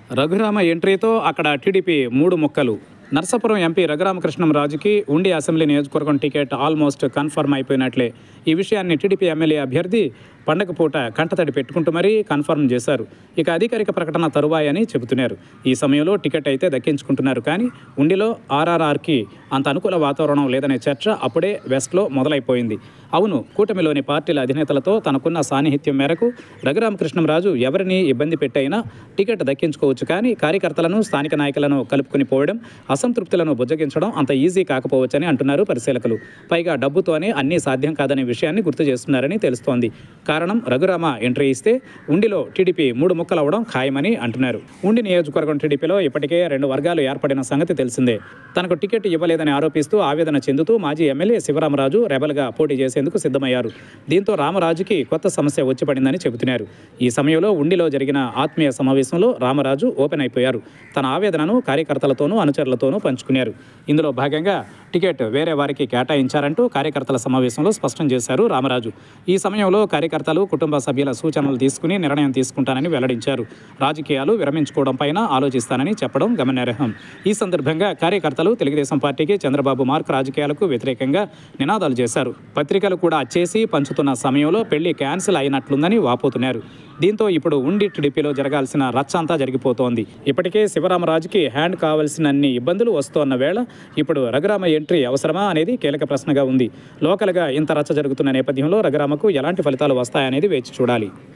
రఘురామ ఎంట్రీతో అక్కడ టీడీపీ మూడు ముక్కలు నర్సాపురం ఎంపీ రఘురామకృష్ణంరాజుకి ఉండి అసెంబ్లీ నియోజకవర్గం టికెట్ ఆల్మోస్ట్ కన్ఫర్మ్ అయిపోయినట్లే ఈ విషయాన్ని టీడీపీ ఎమ్మెల్యే అభ్యర్థి పండగ పూట కంటతడి పెట్టుకుంటూ మరీ కన్ఫర్మ్ చేశారు ఇక అధికారిక ప్రకటన తరువాయి అని చెబుతున్నారు ఈ సమయంలో టికెట్ అయితే దక్కించుకుంటున్నారు కానీ ఉండిలో ఆర్ఆర్ఆర్కి అంత అనుకూల వాతావరణం లేదనే చర్చ అప్పుడే వెస్ట్లో మొదలైపోయింది అవును కూటమిలోని పార్టీల అధినేతలతో తనకున్న సాన్నిహిత్యం మేరకు రఘురామకృష్ణంరాజు ఎవరిని ఇబ్బంది పెట్టైనా టికెట్ దక్కించుకోవచ్చు కానీ కార్యకర్తలను స్థానిక నాయకులను కలుపుకుని పోవడం అసంతృప్తులను బుజ్జగించడం అంత ఈజీ కాకపోవచ్చని అంటున్నారు పరిశీలకులు పైగా డబ్బుతోనే అన్నీ సాధ్యం కాదనే విషయాన్ని గుర్తు చేస్తున్నారని తెలుస్తోంది కారణం రఘురామ ఎంట్రీ ఇస్తే ఉండిలో టీడీపీ మూడు ముక్కలు అవడం ఖాయమని అంటున్నారు ఉండి నియోజకవర్గం టీడీపీలో ఇప్పటికే రెండు వర్గాలు ఏర్పడిన సంగతి తెలిసిందే తనకు టికెట్ ఇవ్వలేదని ఆరోపిస్తూ ఆవేదన చెందుతూ మాజీ ఎమ్మెల్యే శివరామరాజు రెబల్గా పోటీ చేసేందుకు సిద్ధమయ్యారు దీంతో రామరాజుకి కొత్త సమస్య వచ్చి పడిందని చెబుతున్నారు ఈ సమయంలో ఉండిలో జరిగిన ఆత్మీయ సమావేశంలో రామరాజు ఓపెన్ అయిపోయారు తన ఆవేదనను కార్యకర్తలతోనూ అనుచరులతోనూ పంచుకున్నారు ఇందులో భాగంగా టికెట్ వేరే వారికి కేటాయించారంటూ కార్యకర్తల సమావేశంలో స్పష్టం చేశారు రామరాజు ఈ సమయంలో కార్యకర్తలు కుటుంబ సభ్యుల సూచనలు తీసుకుని నిర్ణయం తీసుకుంటానని వెల్లడించారు రాజకీయాలు విరమించుకోవడం పైన ఆలోచిస్తానని చెప్పడం గమనార్హం ఈ సందర్భంగా కార్యకర్తలు తెలుగుదేశం పార్టీకి చంద్రబాబు మార్క్ రాజకీయాలకు వ్యతిరేకంగా నినాదాలు చేశారు పత్రికలు కూడా అచ్చేసి పంచుతున్న సమయంలో పెళ్లి క్యాన్సిల్ అయినట్లుందని వాపోతున్నారు దీంతో ఇప్పుడు ఉండి టీడీపీలో జరగాల్సిన రచ్చ అంతా జరిగిపోతోంది ఇప్పటికే శివరామరాజుకి హ్యాండ్ కావాల్సినన్ని ఇబ్బందులు వస్తోన్న వేళ ఇప్పుడు రఘురామ ఎంట్రీ అవసరమా అనేది కీలక ప్రశ్నగా ఉంది లోకల్గా ఇంత రచ్చ జరుగుతున్న నేపథ్యంలో రఘురామకు ఎలాంటి ఫలితాలు వస్తాయనేది వేచి చూడాలి